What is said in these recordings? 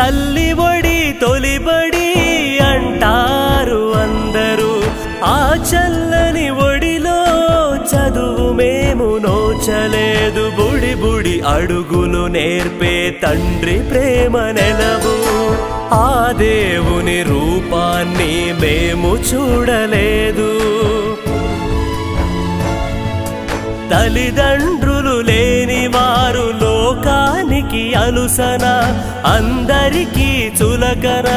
తల్లి ఒడి తొలిబడి అంటారు అందరూ ఆ చల్లని ఒడిలో చదువు మేము నోచలేదు బుడి బుడి అడుగులు నేర్పే తండ్రి ప్రేమ నెలవు ఆ దేవుని రూపాన్ని మేము చూడలేదు తల్లిదండ్రులు లేని వారు లోకానికి అలుసన అందరికీ చులకనా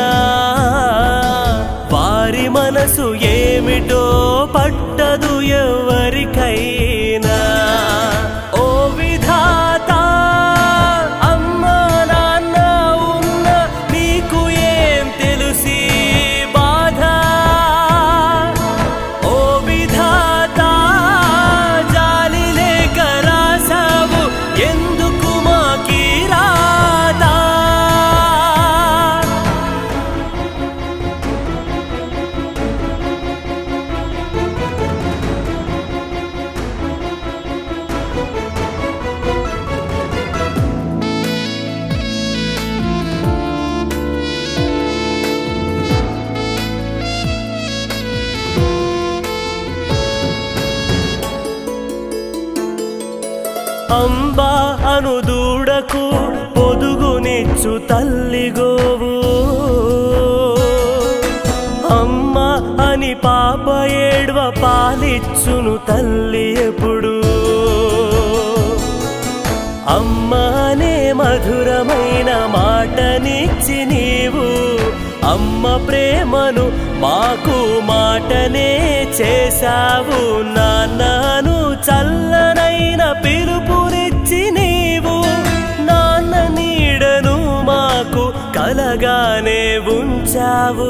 వారి మనసు ఏమిటో పట్టదు ఎవరికైనా ఓ విధాత అమ్మా నాన్న ఉన్న నీకు ఏం తెలుసి బాధ ఓ విధాత జాలి లేక రాసావు ఎందుకు మాకి రాదా అంబా అను దూడకు పొదుగునిచ్చు తల్లి గోవు అమ్మ అని పాప ఏడ్వ పాలిచ్చును తల్లి ఎప్పుడు అమ్మ అనే మధురమైన మాటనిచ్చి నీవు అమ్మ ప్రేమను మాకు మాటనే చేశావు నాన్నను చల్లనైన పిలుపునిచ్చి నీవు నాన్న నీడను మాకు కలగానే ఉంచావు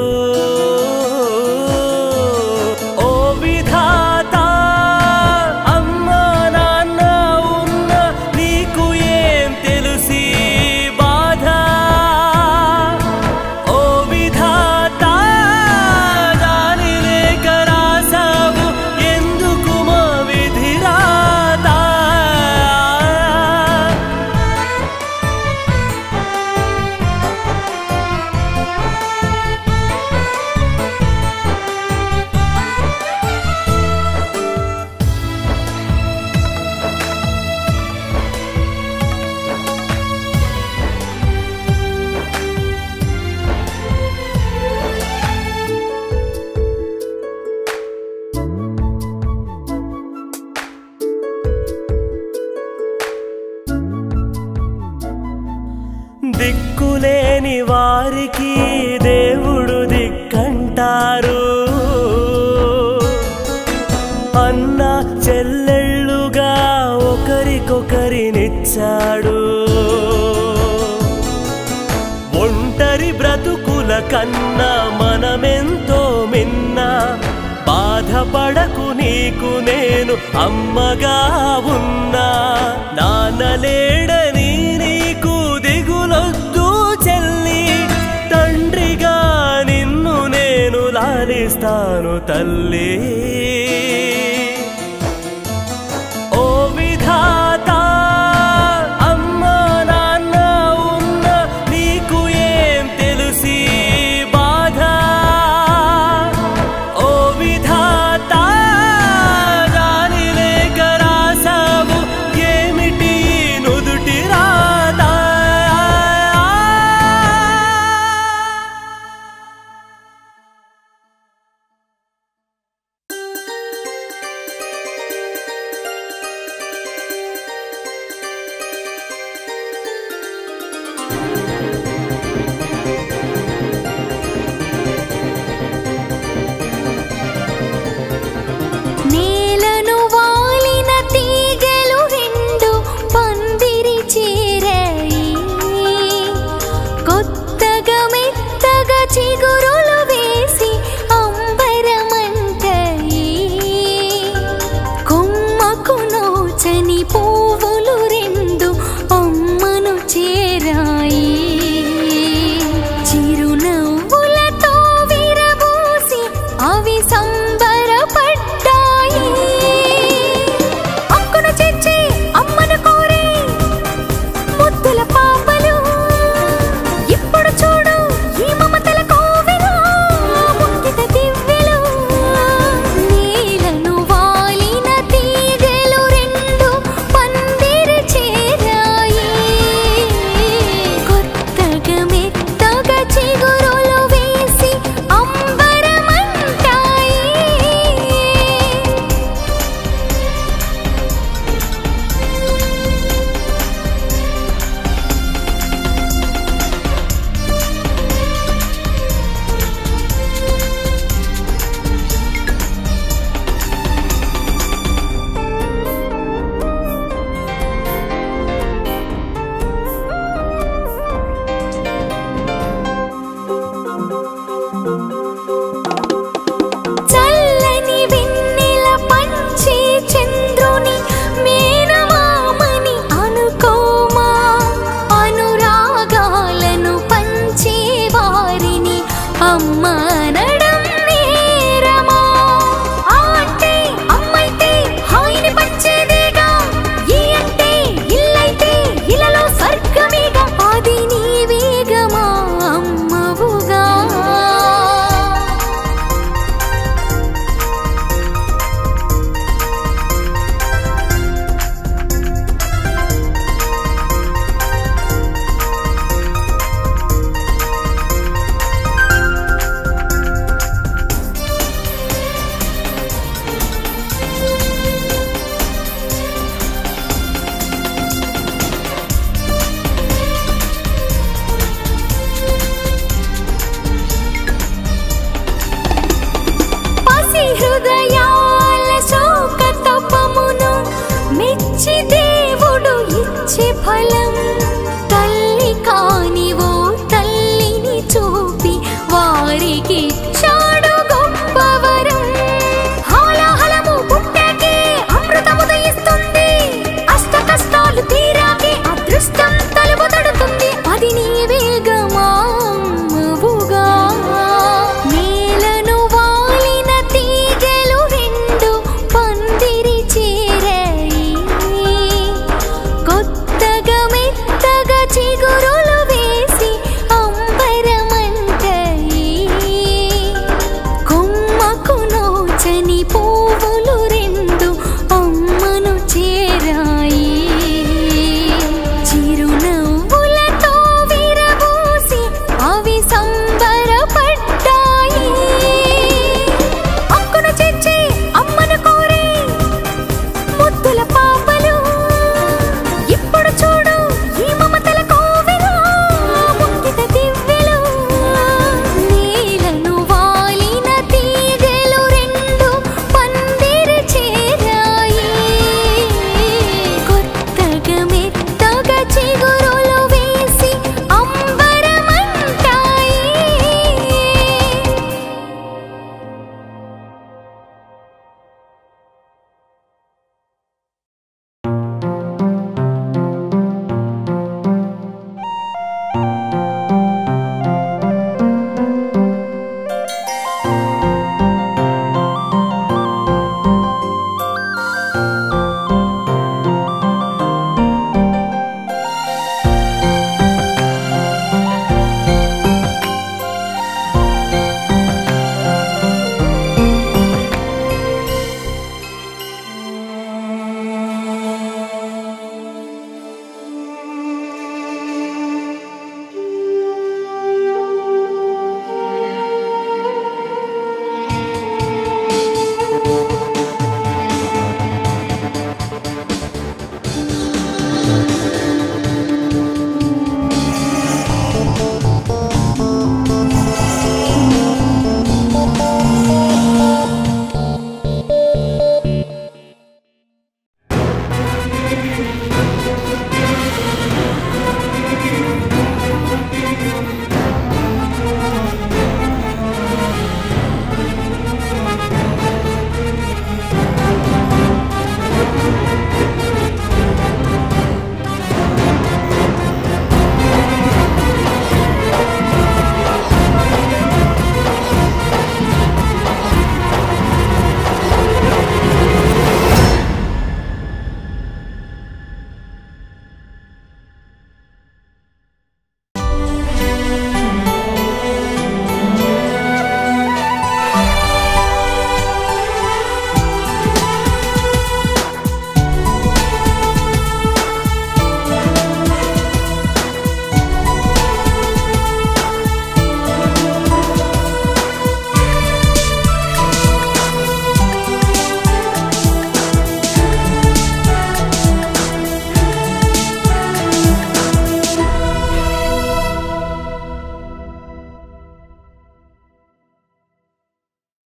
ఓ విధాత అమ్మా నాన్న ఉన్న నీకు ఏం తెలుసి బాధ ఓ విధాత దాని లేక రాసావు ఎందుకు మా విధిరాతా దిక్కులేని వారికి దేవుడు దిక్కంటారు అన్న చెల్లెళ్ళుగా ఒకరికొకరినిచ్చాడు ఒంటరి బ్రతుకుల కన్నా మనమెంతో మిన్న బాధపడకు నీకు నేను అమ్మగా ఉన్నా నాన్నలేడని నీకు దిగులొద్దు చెల్లి తండ్రిగా నిన్ను నేను లాలిస్తాను తల్లి